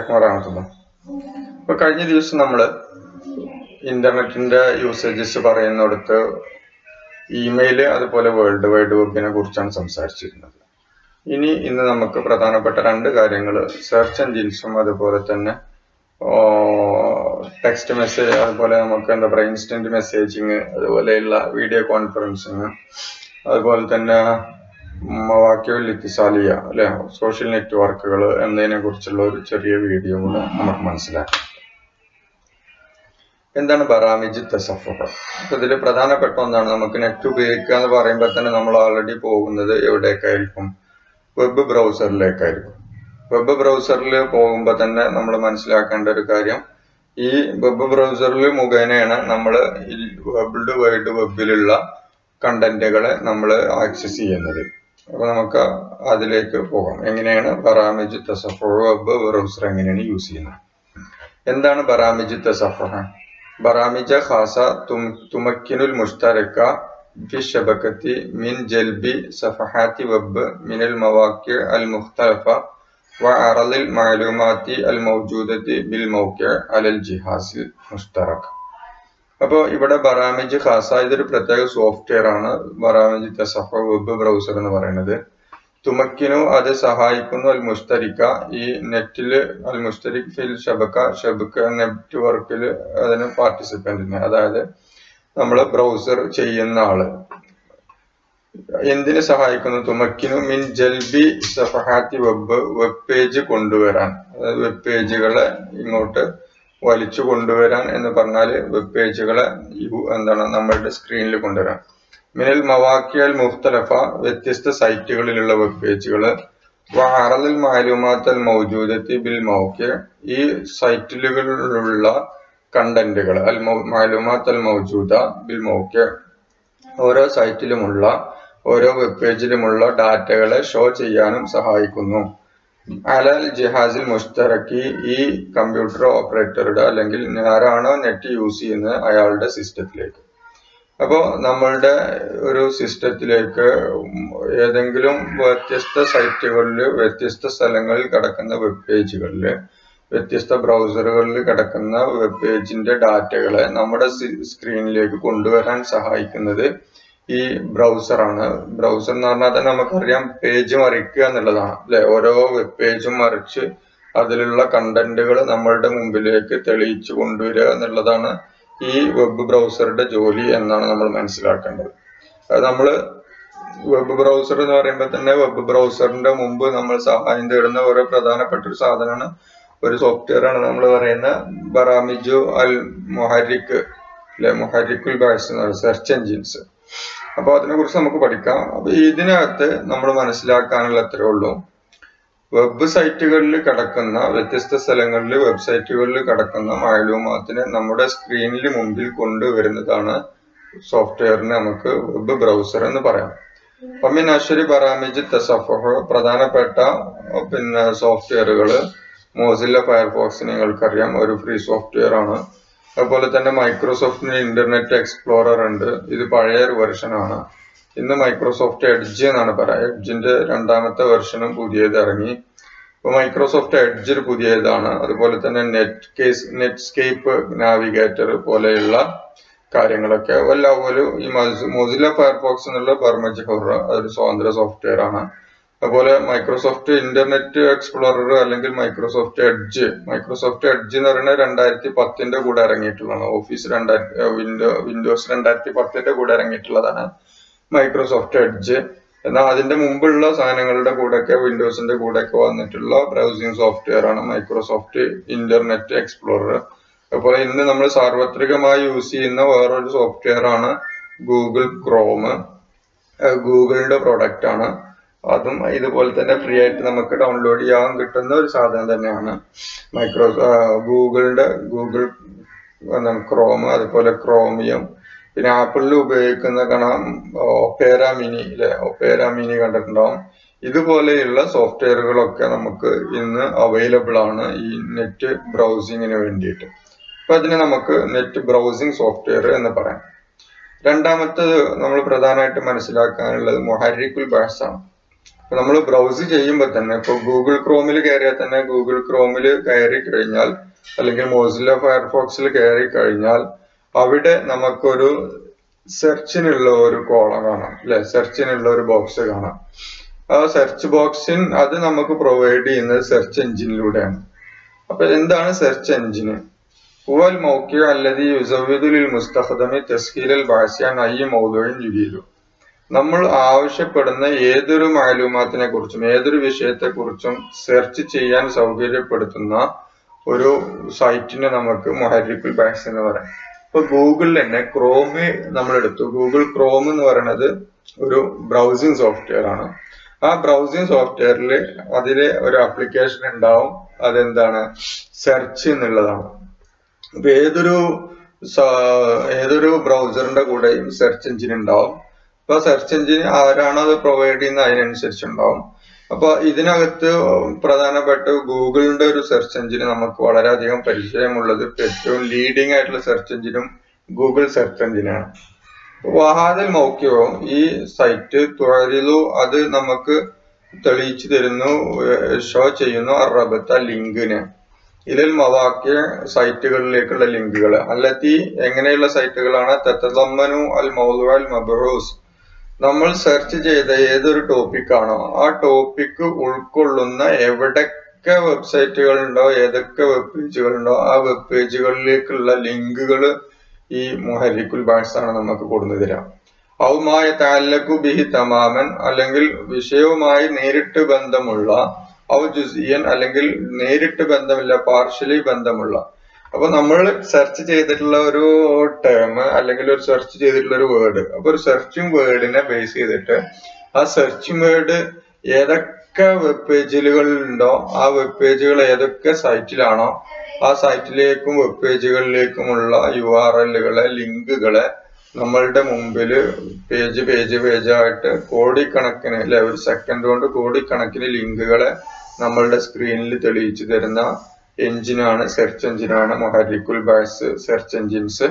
അലൈക്കും വറഹമത്തുള്ള ഇപ്പൊ കഴിഞ്ഞ ദിവസം നമ്മൾ ഇന്റർനെറ്റിന്റെ യൂസേജസ് പറയുന്നിടത്ത് ഇമെയിൽ അതുപോലെ വേൾഡ് വൈഡ് വെബിനെ കുറിച്ചാണ് സംസാരിച്ചിരുന്നത് ഇനി ഇന്ന് നമുക്ക് പ്രധാനപ്പെട്ട രണ്ട് കാര്യങ്ങൾ സെർച്ച് എൻജിൻസും അതുപോലെ തന്നെ ടെക്സ്റ്റ് മെസ്സേജ് അതുപോലെ നമുക്ക് എന്താ പറയുക ഇൻസ്റ്റന്റ് മെസ്സേജിങ് അതുപോലെയുള്ള വീഡിയോ കോൺഫറൻസിങ് അതുപോലെ തന്നെ മവാക്യൽ ഇത്തിസാലിയ അല്ലെ സോഷ്യൽ നെറ്റ്വർക്കുകൾ എന്നതിനെ കുറിച്ചുള്ള ഒരു ചെറിയ വീഡിയോ കൂടെ നമുക്ക് മനസ്സിലാക്കാം എന്താണ് ബറാമിജ് തസഫുഹ അപ്പൊ ഇതിൽ പ്രധാനപ്പെട്ട ഒന്നാണ് നമുക്ക് നെറ്റ് ഉപയോഗിക്കുക എന്ന് പറയുമ്പോൾ തന്നെ നമ്മൾ ഓൾറെഡി പോകുന്നത് എവിടേക്കായിരിക്കും വെബ് ബ്രൗസറിലേക്കായിരിക്കും വെബ് ബ്രൗസറിൽ പോകുമ്പോൾ തന്നെ നമ്മൾ മനസ്സിലാക്കേണ്ട ഒരു കാര്യം ഈ വെബ് ബ്രൗസറിൽ മുഖേനയാണ് നമ്മൾ ഈ വേൾഡ് വൈഡ് വെബിലുള്ള കണ്ടന്റുകളെ നമ്മൾ ആക്സസ് ചെയ്യുന്നത് അപ്പൊ നമുക്ക് അതിലേക്ക് പോകാം എങ്ങനെയാണ് ബറാമിജ് തസഫുഹ വെബ് ബ്രൗസർ എങ്ങനെയാണ് യൂസ് ചെയ്യുന്നത് എന്താണ് ബറാമിജ് തസഫുഹ برامج خاصة تمكن المشترك في الشبكة من جلب صفحات ويب من المواقع المختلفة وعرض المعلومات الموجودة بالموقع على الجهاز المشترك അപ്പോൾ ഇവിടെ ബറാമിജ് ഖാസ ഇതൊരു പ്രത്യേക സോഫ്റ്റ്വെയർ ആണ് ബറാമിജ് തസഫ വെബ് ബ്രൗസർ എന്ന് പറയുന്നത് തുമക്കിനു അത് സഹായിക്കുന്നു അൽ മുസ്തരിക്ക ഈ നെറ്റില് അൽ മുസ്തരിക് ഫിൽ ഷബക്ക ഷബക്ക നെറ്റ്വർക്കിൽ അതിന് പാർട്ടിസിപ്പന്റിന് അതായത് നമ്മൾ ബ്രൗസർ ചെയ്യുന്ന ആള് എന്തിന് സഹായിക്കുന്നു തുമക്കിനു മിൻ ജൽബി സഫഹാത്തി വെബ് വെബ് പേജ് കൊണ്ടുവരാൻ അതായത് വെബ് പേജുകളെ ഇങ്ങോട്ട് വലിച്ചു കൊണ്ടുവരാൻ എന്ന് പറഞ്ഞാൽ വെബ് പേജുകളെ എന്താണ് നമ്മളുടെ സ്ക്രീനിൽ കൊണ്ടുവരാൻ മിനൽ മവാക്കിയൽ മുഖ്തലഫ വ്യത്യസ്ത സൈറ്റുകളിലുള്ള വെബ് പേജുകൾ വാറലിൽ മാലുമാത്തൽ മൗജൂദത്തി ബിൽ മൗക്യ ഈ സൈറ്റുകളിലുള്ള കണ്ടന്റുകൾ അൽ മാലുമാത്ത് അൽ മൗജൂദ ബിൽ മൗക്യ ഓരോ സൈറ്റിലുമുള്ള ഓരോ വെബ് പേജിലുമുള്ള ഡാറ്റകളെ ഷോ ചെയ്യാനും സഹായിക്കുന്നു അലൽ ജിഹാസിൽ മുഷ്തറക്കി ഈ കമ്പ്യൂട്ടർ ഓപ്പറേറ്ററുടെ അല്ലെങ്കിൽ ആരാണോ നെറ്റ് യൂസ് ചെയ്യുന്നത് അയാളുടെ സിസ്റ്റത്തിലേക്ക് അപ്പോൾ നമ്മളുടെ ഒരു സിസ്റ്റത്തിലേക്ക് ഏതെങ്കിലും വ്യത്യസ്ത സൈറ്റുകളിൽ വ്യത്യസ്ത സ്ഥലങ്ങളിൽ കിടക്കുന്ന വെബ് പേജുകളിൽ വ്യത്യസ്ത ബ്രൗസറുകളിൽ കിടക്കുന്ന വെബ് പേജിന്റെ ഡാറ്റകളെ നമ്മുടെ സ്ക്രീനിലേക്ക് കൊണ്ടുവരാൻ സഹായിക്കുന്നത് ഈ ബ്രൗസറാണ് ബ്രൗസർ എന്ന് പറഞ്ഞാൽ തന്നെ നമുക്കറിയാം പേജ് മറിക്കുക എന്നുള്ളതാണ് അല്ലെ ഓരോ വെബ് പേജും മറിച്ച് അതിലുള്ള കണ്ടന്റുകൾ നമ്മളുടെ മുമ്പിലേക്ക് തെളിയിച്ചു കൊണ്ടുവരിക എന്നുള്ളതാണ് ഈ വെബ് ബ്രൗസറുടെ ജോലി എന്നാണ് നമ്മൾ മനസ്സിലാക്കേണ്ടത് അത് നമ്മൾ വെബ് ബ്രൗസർ എന്ന് പറയുമ്പോൾ തന്നെ വെബ് ബ്രൗസറിന്റെ മുമ്പ് നമ്മൾ സഹായം തേടുന്ന ഒരു പ്രധാനപ്പെട്ട ഒരു സാധനമാണ് ഒരു സോഫ്റ്റ്വെയർ ആണ് നമ്മൾ പറയുന്ന ബറാമിജു അൽ മൊഹരിക് അല്ലെ മൊഹരിക്കുൽ ബാസ് എന്ന് പറയുന്നത് സെർച്ച് എൻജിൻസ് അപ്പൊ അതിനെ കുറിച്ച് നമുക്ക് പഠിക്കാം അപ്പൊ ഇതിനകത്ത് നമ്മൾ മനസ്സിലാക്കാനുള്ള അത്രേ ഉള്ളൂ വെബ് സൈറ്റുകളിൽ കിടക്കുന്ന വ്യത്യസ്ത സ്ഥലങ്ങളിൽ വെബ്സൈറ്റുകളിൽ കിടക്കുന്ന മാലൂമാത്തിനെ നമ്മുടെ സ്ക്രീനിൽ മുമ്പിൽ കൊണ്ടുവരുന്നതാണ് സോഫ്റ്റ്വെയറിന് നമുക്ക് വെബ് ബ്രൗസർ എന്ന് പറയാം അമ്മിൻ അശ്വരി ബറാമിജ് തസഫഹ് പ്രധാനപ്പെട്ട പിന്നെ സോഫ്റ്റ്വെയറുകൾ മോസില്ല ഫയർഫോക്സ് നിങ്ങൾക്കറിയാം ഒരു ഫ്രീ സോഫ്റ്റ്വെയർ ആണ് അതുപോലെ തന്നെ മൈക്രോസോഫ്റ്റിന് ഇന്റർനെറ്റ് എക്സ്പ്ലോറർ ഉണ്ട് ഇത് പഴയ ഒരു വെർഷൻ ആണ് ഇന്ന് മൈക്രോസോഫ്റ്റ് എഡ്ജ് എന്നാണ് പറയുക എഡ്ജിന്റെ രണ്ടാമത്തെ വെർഷനും പുതിയത് ഇറങ്ങി ഇപ്പൊ മൈക്രോസോഫ്റ്റ് എഡ്ജ് ഒരു പുതിയതാണ് അതുപോലെ തന്നെ Netscape Netscape Navigator പോലെയുള്ള കാര്യങ്ങളൊക്കെ എല്ലാ പോലും ഈ മോസില ഫയർഫോക്സ് എന്നുള്ള ബർമജ് ഹുറ അതൊരു സ്വതന്ത്ര സോഫ്റ്റ്വെയർ ആണ് അതുപോലെ മൈക്രോസോഫ്റ്റ് ഇന്റർനെറ്റ് എക്സ്പ്ലോറർ അല്ലെങ്കിൽ മൈക്രോസോഫ്റ്റ് എഡ്ജ് മൈക്രോസോഫ്റ്റ് എഡ്ജ് എന്ന് പറയുന്നത് രണ്ടായിരത്തി പത്തിന്റെ കൂടെ ഇറങ്ങിയിട്ടുള്ളതാണ് ഓഫീസ് രണ്ടായിരത്തി വിൻഡോ വിൻഡോസ് രണ്ടായിരത്തി പത്തിന്റെ കൂടെ ഇറങ്ങിയിട്ടുള്ളതാണ് മൈക്രോസോഫ്റ്റ് എഡ്ജ് എന്നാൽ അതിന്റെ മുമ്പുള്ള സാധനങ്ങളുടെ കൂടെയൊക്കെ വിൻഡോസിന്റെ കൂടെയൊക്കെ വന്നിട്ടുള്ള ബ്രൗസിംഗ് സോഫ്റ്റ്വെയർ ആണ് മൈക്രോസോഫ്റ്റ് ഇന്റർനെറ്റ് എക്സ്പ്ലോറർ അതുപോലെ ഇന്ന് നമ്മൾ സാർവത്രികമായി യൂസ് ചെയ്യുന്ന വേറൊരു സോഫ്റ്റ്വെയർ ആണ് ഗൂഗിൾ ക്രോം ഗൂഗിളിന്റെ പ്രോഡക്റ്റ് ആണ് അതും ഇതുപോലെ തന്നെ ഫ്രീ ആയിട്ട് നമുക്ക് ഡൗൺലോഡ് ചെയ്യാൻ കിട്ടുന്ന ഒരു സാധനം തന്നെയാണ് മൈക്രോ ഗൂഗിളിന്റെ ഗൂഗിൾ ക്രോം അതുപോലെ ക്രോമിയം പിന്നെ ആപ്പിളിൽ ഉപയോഗിക്കുന്ന കാണാം ഒപ്പേര മിനി അല്ലെ ഒപ്പേര മിനി കണ്ടിട്ടുണ്ടാവും ഇതുപോലെയുള്ള സോഫ്റ്റ്വെയറുകളൊക്കെ നമുക്ക് ഇന്ന് അവൈലബിൾ ആണ് ഈ നെറ്റ് ബ്രൗസിങ്ങിന് വേണ്ടിയിട്ട് അപ്പൊ അതിന് നമുക്ക് നെറ്റ് ബ്രൗസിംഗ് സോഫ്റ്റ്വെയർ എന്ന് പറയാം രണ്ടാമത്തത് നമ്മൾ പ്രധാനമായിട്ട് മനസ്സിലാക്കാനുള്ളത് മൊഹരിക്കുൽ ബാസ് ആണ് നമ്മൾ ബ്രൗസ് ചെയ്യുമ്പോൾ തന്നെ ഇപ്പൊ ഗൂഗിൾ ക്രോമിൽ കയറിയാൽ തന്നെ ഗൂഗിൾ ക്രോമിൽ കയറി കഴിഞ്ഞാൽ അല്ലെങ്കിൽ മോസില്ല ഫയർഫോക്സിൽ കയറി കഴിഞ്ഞാൽ അവിടെ നമുക്കൊരു സെർച്ചിനുള്ള ഒരു കോളം കാണാം അല്ലെ സെർച്ചിനുള്ള ഒരു ബോക്സ് കാണാം ആ സെർച്ച് ബോക്സിൻ അത് നമുക്ക് പ്രൊവൈഡ് ചെയ്യുന്നത് സെർച്ച് എഞ്ചിനിലൂടെയാണ് അപ്പൊ എന്താണ് സെർച്ച് എഞ്ചിന് هو الموقع الذي يزود للمستخدم تسهيل البحث عن أي موضوع يريده നമ്മൾ ആവശ്യപ്പെടുന്ന ഏതൊരു മാലൂമാത്തിനെ കുറിച്ചും ഏതൊരു വിഷയത്തെ കുറിച്ചും സെർച്ച് ചെയ്യാൻ സൗകര്യപ്പെടുത്തുന്ന ഒരു സൈറ്റിനെ നമുക്ക് മൊഹരിക്കുൽ ബാക്സ് എന്ന് പറയാം ഇപ്പൊ ഗൂഗിളിൽ തന്നെ ക്രോമ് നമ്മൾ എടുത്തു ഗൂഗിൾ ക്രോം എന്ന് പറയുന്നത് ഒരു ബ്രൗസിംഗ് സോഫ്റ്റ്വെയർ ആണ് ആ ബ്രൗസിംഗ് സോഫ്റ്റ്വെയറിൽ അതില് ഒരു ആപ്ലിക്കേഷൻ ഉണ്ടാവും അതെന്താണ് സെർച്ച് എന്നുള്ളതാണ് ഇപ്പൊ ഏതൊരു ഏതൊരു ബ്രൗസറിന്റെ കൂടെയും സെർച്ച് എഞ്ചിൻ ഉണ്ടാവും അപ്പൊ സെർച്ച് എഞ്ചിൻ ആരാണോ അത് പ്രൊവൈഡ് ചെയ്യുന്നത് അതിനനുസരിച്ച് ഉണ്ടാവും അപ്പൊ ഇതിനകത്ത് പ്രധാനപ്പെട്ട ഗൂഗിളിന്റെ ഒരു സെർച്ച് എഞ്ചിന് നമുക്ക് വളരെയധികം പരിചയമുള്ളത് ഏറ്റവും ലീഡിംഗ് ആയിട്ടുള്ള സെർച്ച് എഞ്ചിനും ഗൂഗിൾ സെർച്ച് എഞ്ചിനാണ് വഹാദൽ മൗക്യവും ഈ സൈറ്റ് തുഴലിലു അത് നമുക്ക് തെളിയിച്ചു തരുന്നു ഷോ ചെയ്യുന്നു അറബത്ത ലിങ്കിന് ഇതിൽ മവാക്യ സൈറ്റുകളിലേക്കുള്ള ലിങ്കുകൾ അല്ലത്തി എങ്ങനെയുള്ള സൈറ്റുകളാണ് തെത്തമ്മനു അൽ മൗലു അൽ മബറൂസ് നമ്മൾ സെർച്ച് ചെയ്ത ഏതൊരു ടോപ്പിക്കാണോ ആ ടോപ്പിക്ക് ഉൾക്കൊള്ളുന്ന എവിടൊക്കെ വെബ്സൈറ്റുകൾ ഉണ്ടോ ഏതൊക്കെ വെബ് പേജുകൾ ഉണ്ടോ ആ വെബ് പേജുകളിലേക്കുള്ള ലിങ്കുകൾ ഈ മുഹരിക്കുൽ ബാഴ്സ് ആണ് നമുക്ക് കൊടുന്നു തരാം ഔമായ താലക്കു ബിഹി തമാമൻ അല്ലെങ്കിൽ വിഷയവുമായി നേരിട്ട് ബന്ധമുള്ള ഔ ജുസിയൻ അല്ലെങ്കിൽ നേരിട്ട് ബന്ധമില്ല പാർഷ്യലി ബന്ധമുള്ള അപ്പൊ നമ്മൾ സെർച്ച് ചെയ്തിട്ടുള്ള ഒരു ടേം അല്ലെങ്കിൽ ഒരു സെർച്ച് ചെയ്തിട്ടുള്ള ഒരു വേർഡ് അപ്പൊ ഒരു സെർച്ചിങ് വേർഡിനെ ബേസ് ചെയ്തിട്ട് ആ സെർച്ചിങ് വേർഡ് ഏതൊക്കെ വെബ് പേജുകൾ ഉണ്ടോ ആ വെബ് പേജുകൾ ഏതൊക്കെ സൈറ്റിലാണോ ആ സൈറ്റിലേക്കും വെബ് പേജുകളിലേക്കുമുള്ള യു ആർ എല്ലുകളെ ലിങ്കുകളെ നമ്മളുടെ മുമ്പിൽ പേജ് പേജ് പേജായിട്ട് കോടിക്കണക്കിന് അല്ലെ ഒരു സെക്കൻഡ് കൊണ്ട് കോടിക്കണക്കിന് ലിങ്കുകളെ നമ്മളുടെ സ്ക്രീനിൽ തെളിയിച്ചു തരുന്ന എഞ്ചിനാണ് സെർച്ച് എഞ്ചിനാണ് മൊഹരിക്കുൽ ബാസ് സെർച്ച് എഞ്ചിൻസ്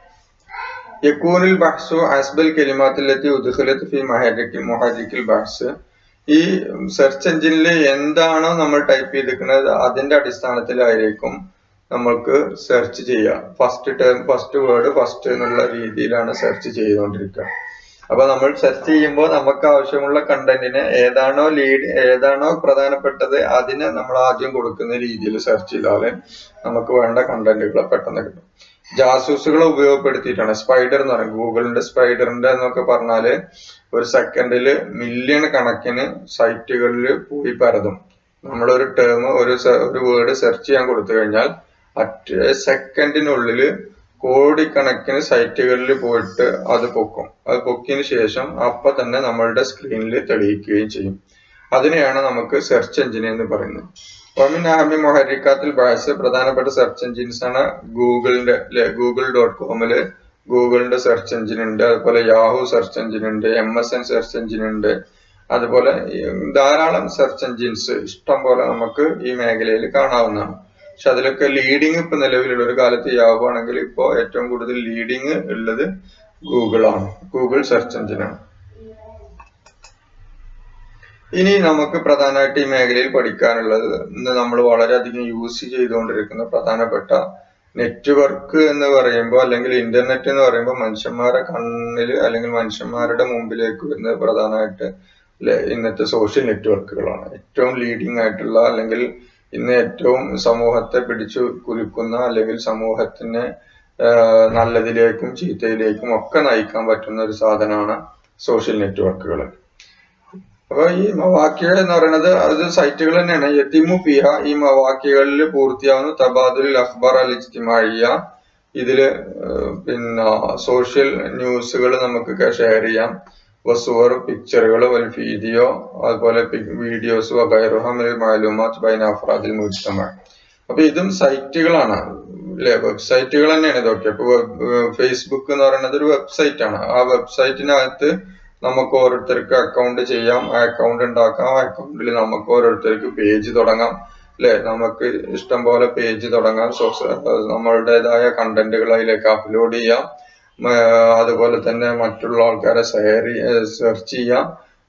യക്കൂനിൽ ബഹ്സു ആസ്ബൽ കെലിമാത്തിലെത്തി ഉദ്ഖലത്ത് ഫി മൊഹരിക്കിൽ മൊഹരിക്കുൽ ബാസ് ഈ സെർച്ച് എഞ്ചിനിൽ എന്താണോ നമ്മൾ ടൈപ്പ് ചെയ്തിരിക്കുന്നത് അതിന്റെ അടിസ്ഥാനത്തിലായിരിക്കും നമ്മൾക്ക് സെർച്ച് ചെയ്യുക first term first word first എന്നുള്ള രീതിയിലാണ് സെർച്ച് ചെയ്തുകൊണ്ടിരിക്കുക അപ്പൊ നമ്മൾ സെർച്ച് ചെയ്യുമ്പോൾ നമുക്ക് ആവശ്യമുള്ള കണ്ടന്റിന് ഏതാണോ ലീഡ് ഏതാണോ പ്രധാനപ്പെട്ടത് അതിനെ നമ്മൾ ആദ്യം കൊടുക്കുന്ന രീതിയിൽ സെർച്ച് ചെയ്താൽ നമുക്ക് വേണ്ട കണ്ടന്റുകൾ പെട്ടെന്ന് കിട്ടും ജാസൂസുകളെ ഉപയോഗപ്പെടുത്തിയിട്ടാണ് സ്പൈഡർ എന്ന് പറയും ഗൂഗിളിന്റെ സ്പൈഡറിന്റെ എന്നൊക്കെ പറഞ്ഞാല് ഒരു സെക്കൻഡില് മില്യൺ കണക്കിന് സൈറ്റുകളിൽ പോയി പരതും നമ്മളൊരു ടേം ഒരു ഒരു വേർഡ് സെർച്ച് ചെയ്യാൻ കൊടുത്തു കഴിഞ്ഞാൽ അറ്റ് സെക്കൻഡിനുള്ളിൽ കോടിക്കണക്കിന് സൈറ്റുകളിൽ പോയിട്ട് അത് പൊക്കും അത് പൊക്കിയതിന് ശേഷം അപ്പൊ തന്നെ നമ്മളുടെ സ്ക്രീനിൽ തെളിയിക്കുകയും ചെയ്യും അതിനെയാണ് നമുക്ക് സെർച്ച് എഞ്ചിൻ എന്ന് പറയുന്നത് ഒമിൻ ആമി മൊഹരിക്കാത്തിൽ ബാസ് പ്രധാനപ്പെട്ട സെർച്ച് എഞ്ചിൻസ് ആണ് ഗൂഗിളിന്റെ അല്ലെ ഗൂഗിൾ ഡോട്ട് കോമില് ഗൂഗിളിന്റെ സെർച്ച് എഞ്ചിൻ ഉണ്ട് അതുപോലെ യാഹു സെർച്ച് എഞ്ചിൻ ഉണ്ട് M S N search engine ഉണ്ട് അതുപോലെ ധാരാളം സെർച്ച് എഞ്ചിൻസ് ഇഷ്ടം പോലെ നമുക്ക് ഈ മേഖലയിൽ കാണാവുന്നതാണ് പക്ഷെ അതിലൊക്കെ ലീഡിങ് ഇപ്പൊ നിലവിലുള്ള ഒരു കാലത്ത് യാഹു ആണെങ്കിൽ ഇപ്പോൾ ഏറ്റവും കൂടുതൽ ലീഡിങ് ഉള്ളത് ഗൂഗിൾ ആണ് ഗൂഗിൾ സെർച്ച് എഞ്ചിനാണ് ഇനി നമുക്ക് പ്രധാനമായിട്ട് ഈ മേഖലയിൽ പഠിക്കാനുള്ളത് ഇന്ന് നമ്മൾ വളരെയധികം യൂസ് ചെയ്തുകൊണ്ടിരിക്കുന്ന പ്രധാനപ്പെട്ട നെറ്റ്വർക്ക് എന്ന് പറയുമ്പോൾ അല്ലെങ്കിൽ ഇന്റർനെറ്റ് എന്ന് പറയുമ്പോൾ മനുഷ്യന്മാരെ കണ്ണിൽ അല്ലെങ്കിൽ മനുഷ്യന്മാരുടെ മുമ്പിലേക്ക് വരുന്നത് പ്രധാനമായിട്ട് ഇന്നത്തെ സോഷ്യൽ നെറ്റ്വർക്കുകളാണ് ഏറ്റവും ലീഡിങ് ആയിട്ടുള്ള അല്ലെങ്കിൽ ഇന്ന് ഏറ്റവും സമൂഹത്തെ പിടിച്ചു കുലുക്കുന്ന അല്ലെങ്കിൽ സമൂഹത്തിനെ നല്ലതിലേക്കും ചീത്തയിലേക്കും ഒക്കെ നയിക്കാൻ പറ്റുന്ന ഒരു സാധനമാണ് സോഷ്യൽ നെറ്റ്വർക്കുകൾ അപ്പൊ ഈ മവാക്യ എന്ന് പറയുന്നത് അത് സൈറ്റുകൾ തന്നെയാണ് യത്തിമു ഫിഹ ഈ മവാക്യകളിൽ പൂർത്തിയാവുന്ന തബാദുൽ അഖ്ബാർ അൽ ഇജ്തിമാഴിയ ഇതില് പിന്നെ സോഷ്യൽ ന്യൂസുകൾ നമുക്ക് ഷെയർ ചെയ്യാം വസുവർ പിക്ചറുകൾ വൽ വീഡിയോ അതുപോലെ വീഡിയോസ് വകൈറുഹമിൽ മാലൂമാത്ത് ബൈൻ അഫ്രാദിൽ മുജ്തമ അപ്പൊ ഇതും സൈറ്റുകളാണ് അല്ലെ വെബ്സൈറ്റുകൾ തന്നെയാണ് ഇതൊക്കെ ഇപ്പൊ ഫേസ്ബുക്ക് എന്ന് പറയുന്നത് ഒരു വെബ്സൈറ്റ് ആണ് ആ വെബ്സൈറ്റിനകത്ത് നമുക്ക് ഓരോരുത്തർക്ക് അക്കൗണ്ട് ചെയ്യാം ആ അക്കൗണ്ട് ഉണ്ടാക്കാം ആ അക്കൗണ്ടിൽ നമുക്ക് ഓരോരുത്തർക്ക് പേജ് തുടങ്ങാം അല്ലെ നമുക്ക് ഇഷ്ടം പോലെ പേജ് തുടങ്ങാം നമ്മളുടേതായ കണ്ടന്റുകൾ അതിലേക്ക് അപ്ലോഡ് ചെയ്യാം അതുപോലെ തന്നെ മറ്റുള്ള ആൾക്കാരെ ഷെയർ സെർച്ച് ചെയ്യാം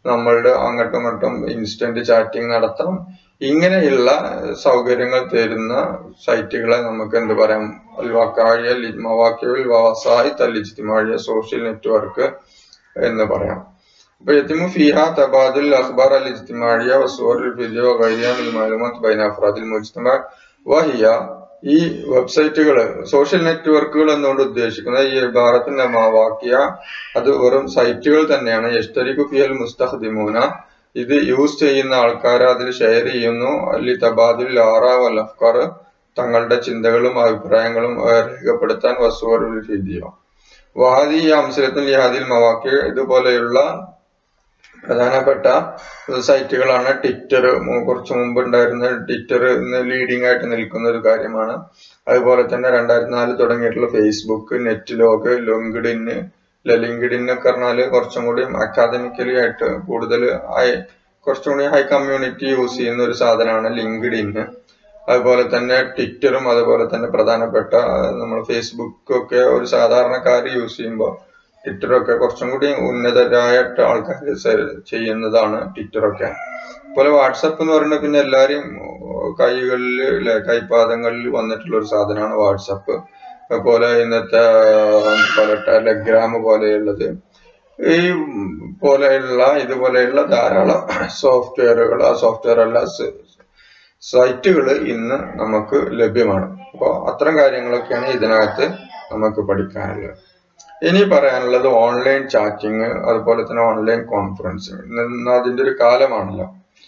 നമ്മളുടെ അങ്ങോട്ടും ഇങ്ങോട്ടും ഇൻസ്റ്റന്റ് ചാറ്റിംഗ് നടത്താം ഇങ്ങനെയുള്ള സൗകര്യങ്ങൾ തരുന്ന സൈറ്റുകളെ നമുക്ക് എന്ത് പറയാം അൽവാക്കാഴിയ മവാക്കിയൽ വ്യവസായി തല്ലിജ്തിമാഴിയ സോഷ്യൽ നെറ്റ്വർക്ക് എന്ന് പറയാം അപ്പൊ യത്തിമു ഫിഹ തബാദുൽ അഖ്ബാർ അൽ ഇജ്തിമാഴിയ വസുവർ ഫിദിയോ ഗൈരിയ മിൽ മാലുമാത്ത് ബൈന അഫ്രാദിൽ മുജ്തമ വഹിയ ഈ വെബ്സൈറ്റുകൾ സോഷ്യൽ നെറ്റ്വർക്കുകൾ എന്നുകൊണ്ട് ഉദ്ദേശിക്കുന്നത് ഈ ഭാരത്തിന്റെ മാവാക്കിയ അത് വെറും സൈറ്റുകൾ തന്നെയാണ് യഷ്തരിഖു ഫിയൽ മുസ്തഖ്ദിമൂന ഇത് യൂസ് ചെയ്യുന്ന ആൾക്കാർ അതിൽ ഷെയർ ചെയ്യുന്നു അല്ലി തബാദുൽ ആറ വൽ അഫ്കാർ തങ്ങളുടെ ചിന്തകളും അഭിപ്രായങ്ങളും രേഖപ്പെടുത്താൻ വസുവർ ഫിദിയോ വാദി ഈ അംശത്തിൽ ലിഹാദിൽ മവാക്കി ഇതുപോലെയുള്ള പ്രധാനപ്പെട്ട സൈറ്റുകളാണ് ട്വിറ്റർ കുറച്ചു മുമ്പ് ഉണ്ടായിരുന്ന ട്വിറ്റർ ഇന്ന് ലീഡിംഗ് ആയിട്ട് നിൽക്കുന്ന ഒരു കാര്യമാണ് അതുപോലെ തന്നെ രണ്ടായിരത്തി നാല് തുടങ്ങിയിട്ടുള്ള ഫേസ്ബുക്ക് നെറ്റ് ലോഗ് ലിങ്ക്ഡിന് ലിങ്ക്ഡിൻ ഒക്കെ പറഞ്ഞാല് കുറച്ചും കൂടി അക്കാദമിക്കലി ആയിട്ട് കൂടുതൽ ഹൈ കുറച്ചും കൂടി ഹൈ കമ്മ്യൂണിറ്റി യൂസ് ചെയ്യുന്ന ഒരു സാധനമാണ് ലിങ്ക്ഡിന് അതുപോലെ തന്നെ ട്വിറ്ററും അതുപോലെ തന്നെ പ്രധാനപ്പെട്ട നമ്മൾ ഫേസ്ബുക്ക് ഒക്കെ ഒരു സാധാരണക്കാർ യൂസ് ചെയ്യുമ്പോൾ ട്വിറ്ററൊക്കെ കുറച്ചും കൂടി ഉന്നതരായിട്ട് ആൾക്കാർ ചെയ്യുന്നതാണ് ട്വിറ്ററൊക്കെ അതുപോലെ വാട്സപ്പ് എന്ന് പറയുന്നത് പിന്നെ എല്ലാവരെയും കൈകളിൽ അല്ലെ കൈപാദങ്ങളിൽ വന്നിട്ടുള്ള ഒരു സാധനമാണ് വാട്സപ്പ് അതുപോലെ ഇന്നത്തെ പല ടെലഗ്രാം പോലെയുള്ളത് ഈ പോലെയുള്ള ഇതുപോലെയുള്ള ധാരാളം സോഫ്റ്റ്വെയറുകൾ ആ സോഫ്റ്റ്വെയർ അല്ല സൈറ്റുകൾ ഇന്ന് നമുക്ക് ലഭ്യമാണ് അപ്പോൾ അത്തരം കാര്യങ്ങളൊക്കെയാണ് ഇതിനകത്ത് നമുക്ക് പഠിക്കാനുള്ളത് ഇനി പറയാനുള്ളത് ഓൺലൈൻ ചാറ്റിങ് അതുപോലെ തന്നെ ഓൺലൈൻ കോൺഫറൻസിങ് ഇന്ന് അതിന്റെ ഒരു കാലമാണല്ലോ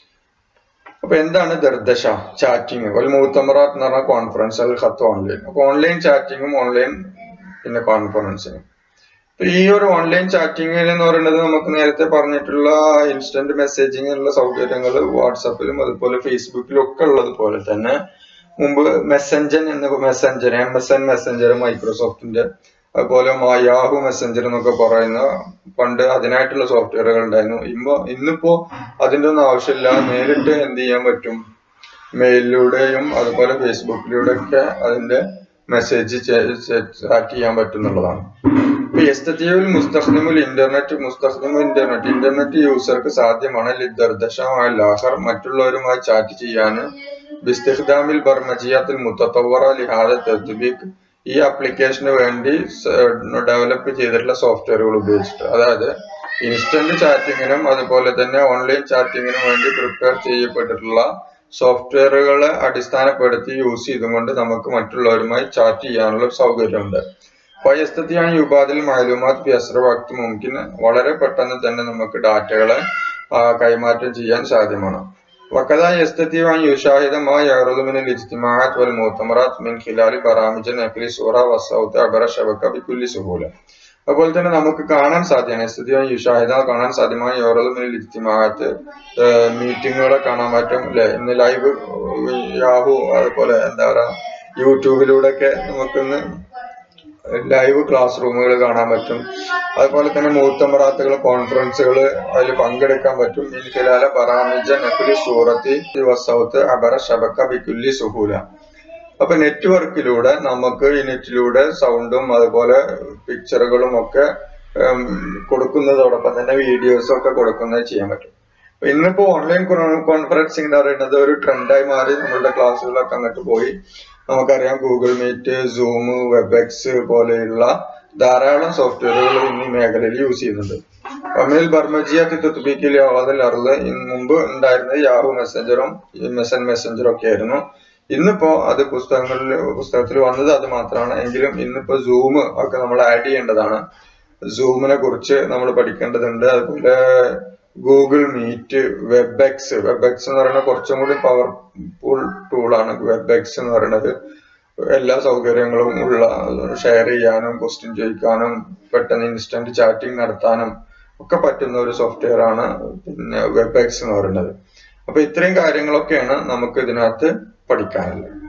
അപ്പൊ എന്താണ് ദർദശ ചാറ്റിങ് ഒരു മൂത്തമറാത്ത് എന്ന് പറഞ്ഞ കോൺഫറൻസ് അത് ഖത്ത് ഓൺലൈൻ അപ്പൊ ഓൺലൈൻ ചാറ്റിങ്ങും ഓൺലൈൻ പിന്നെ കോൺഫറൻസിങ്ങും ഇപ്പൊ ഈ ഒരു ഓൺലൈൻ ചാറ്റിംഗ് എന്ന് പറയുന്നത് നമുക്ക് നേരത്തെ പറഞ്ഞിട്ടുള്ള ഇൻസ്റ്റന്റ് മെസ്സേജിങ്ങിനുള്ള സൗകര്യങ്ങൾ വാട്സപ്പിലും അതുപോലെ ഫേസ്ബുക്കിലും ഒക്കെ ഉള്ളത് പോലെ തന്നെ മുമ്പ് മെസ്സഞ്ചർ എന്ന messenger M S N messenger മൈക്രോസോഫ്റ്റിന്റെ അതുപോലെ യാഹു മെസ്സഞ്ചർ എന്നൊക്കെ പറയുന്ന പണ്ട് അതിനായിട്ടുള്ള സോഫ്റ്റ്വെയറുകൾ ഉണ്ടായിരുന്നു ഇമ്പോ ഇന്നിപ്പോ അതിന്റെ ഒന്നും ആവശ്യമില്ല നേരിട്ട് എന്ത് ചെയ്യാൻ പറ്റും മെയിലിലൂടെയും അതുപോലെ ഫേസ്ബുക്കിലൂടെ ഒക്കെ അതിന്റെ മെസ്സേജ് ചാറ്റ് ചെയ്യാൻ പറ്റുന്നുള്ളതാണ് യസ്തീവുൽ മുസ്തഖ്ദിമുൽ ഇന്റർനെറ്റ് മുസ്തഖ്ദിമുൽ ഇന്റർനെറ്റ് ഇന്റർനെറ്റ് യൂസർക്ക് സാധ്യമാണ് ലിദർദശമായ ലാഹർ മറ്റുള്ളവരുമായി ചാറ്റ് ചെയ്യാൻ ബിസ്തിഖ്ദാമിൽ ബർമജിയാത്തിൽ മുത്തവറ ലിഹാദ തദ്ബീഖ് ഈ ആപ്ലിക്കേഷന് വേണ്ടി ഡെവലപ്പ് ചെയ്തിട്ടുള്ള സോഫ്റ്റ്വെയറുകൾ ഉപയോഗിച്ചിട്ട് അതായത് ഇൻസ്റ്റന്റ് ചാറ്റിങ്ങിനും അതുപോലെ തന്നെ ഓൺലൈൻ ചാറ്റിങ്ങിനും വേണ്ടി പ്രിപ്പയർ ചെയ്യപ്പെട്ടിട്ടുള്ള സോഫ്റ്റ്വെയറുകളെ അടിസ്ഥാനപ്പെടുത്തി യൂസ് ചെയ്തുകൊണ്ട് നമുക്ക് മറ്റുള്ളവരുമായി ചാറ്റ് ചെയ്യാനുള്ള സൗകര്യമുണ്ട് വയസ്തത്തിയാണ് യുബാദിൽ മാലൂമാത് ബിയസ്ര വക്ത് മുമ്പിന് വളരെ പെട്ടെന്ന് തന്നെ നമുക്ക് ഡാറ്റകളെ കൈമാറ്റം ചെയ്യാൻ സാധ്യമാണ് وكذا يستطيع أن يشاهد ما يعرض من الاجتماعات والمؤتمرات من خلال برامج نقل الصورة والصوت عبر الشبكة بكل سهولة അതുപോലെ തന്നെ നമുക്ക് കാണാൻ സാധ്യമാണ് സ്ഥിതിയോ യുഷാഹിദ കാണാൻ സാധ്യമായ യോറതുമിൽ ഇജ്തിമാഅത്ത് മീറ്റിങ്ങുകളെ കാണാൻ പറ്റും അല്ലെ ഇന്ന് ലൈവ് യാഹു അതുപോലെ എന്താ പറയാ യൂട്യൂബിലൂടെ ഒക്കെ നമുക്കിന്ന് ലൈവ് ക്ലാസ് റൂമുകൾ കാണാൻ പറ്റും അതുപോലെ തന്നെ മൂത്തമറാത്തുകൾ കോൺഫറൻസുകൾ അതിൽ പങ്കെടുക്കാൻ പറ്റും ഇൻഖിലാല ബറാമിജ നഖുലി സൂറത്തി വസൗത്ത് അബറ ഷബക്ക ബിക്കുല്ലി സുഹൂല അപ്പൊ നെറ്റ്വർക്കിലൂടെ നമുക്ക് ഈ നെറ്റിലൂടെ സൗണ്ടും അതുപോലെ പിക്ചറുകളും ഒക്കെ കൊടുക്കുന്നതോടൊപ്പം തന്നെ വീഡിയോസും ഒക്കെ കൊടുക്കുന്നത് ചെയ്യാൻ പറ്റും ഇന്നിപ്പോ ഓൺലൈൻ കോൺഫറൻസിംഗ് എന്ന് പറയുന്നത് ഒരു ട്രെൻഡായി മാറി നമ്മളുടെ ക്ലാസ്സുകളൊക്കെ അങ്ങോട്ട് പോയി നമുക്കറിയാം ഗൂഗിൾ മീറ്റ് സൂം വെബെക്സ് പോലെയുള്ള ധാരാളം സോഫ്റ്റ്വെയറുകൾ ഇന്ന് മേഖലയിൽ യൂസ് ചെയ്യുന്നുണ്ട് അമിൽ ബർമജിയ തുത്തുബിക്കിൽ യാവാദൽ അറുത് മുമ്പ് ഉണ്ടായിരുന്നത് യാഹു മെസ്സഞ്ചറും മെസൻ മെസ്സഞ്ചറും ഒക്കെ ആയിരുന്നു ഇന്നിപ്പോ അത് പുസ്തകങ്ങളിൽ പുസ്തകത്തിൽ വന്നത് അത് മാത്രമാണ് എങ്കിലും ഇന്നിപ്പോ സൂം ഒക്കെ നമ്മൾ ആഡ് ചെയ്യേണ്ടതാണ് സൂമിനെ കുറിച്ച് നമ്മൾ പഠിക്കേണ്ടതുണ്ട് അതുപോലെ ഗൂഗിൾ മീറ്റ് വെബെക്സ് വെബെക്സ് എന്ന് പറയുന്നത് കുറച്ചും കൂടി പവർഫുൾ ടൂളാണ് വെബെക്സ് എന്ന് പറയുന്നത് എല്ലാ സൗകര്യങ്ങളും ഉള്ള ഷെയർ ചെയ്യാനും ക്വസ്റ്റ്യൻ ചോദിക്കാനും പെട്ടെന്ന് ഇൻസ്റ്റന്റ് ചാറ്റിംഗ് നടത്താനും ഒക്കെ പറ്റുന്ന ഒരു സോഫ്റ്റ്വെയർ ആണ് പിന്നെ വെബെക്സ് എന്ന് പറയുന്നത് അപ്പൊ ഇത്രയും കാര്യങ്ങളൊക്കെയാണ് നമുക്ക് ഇതിനകത്ത് പഠിക്കാനുള്ളത്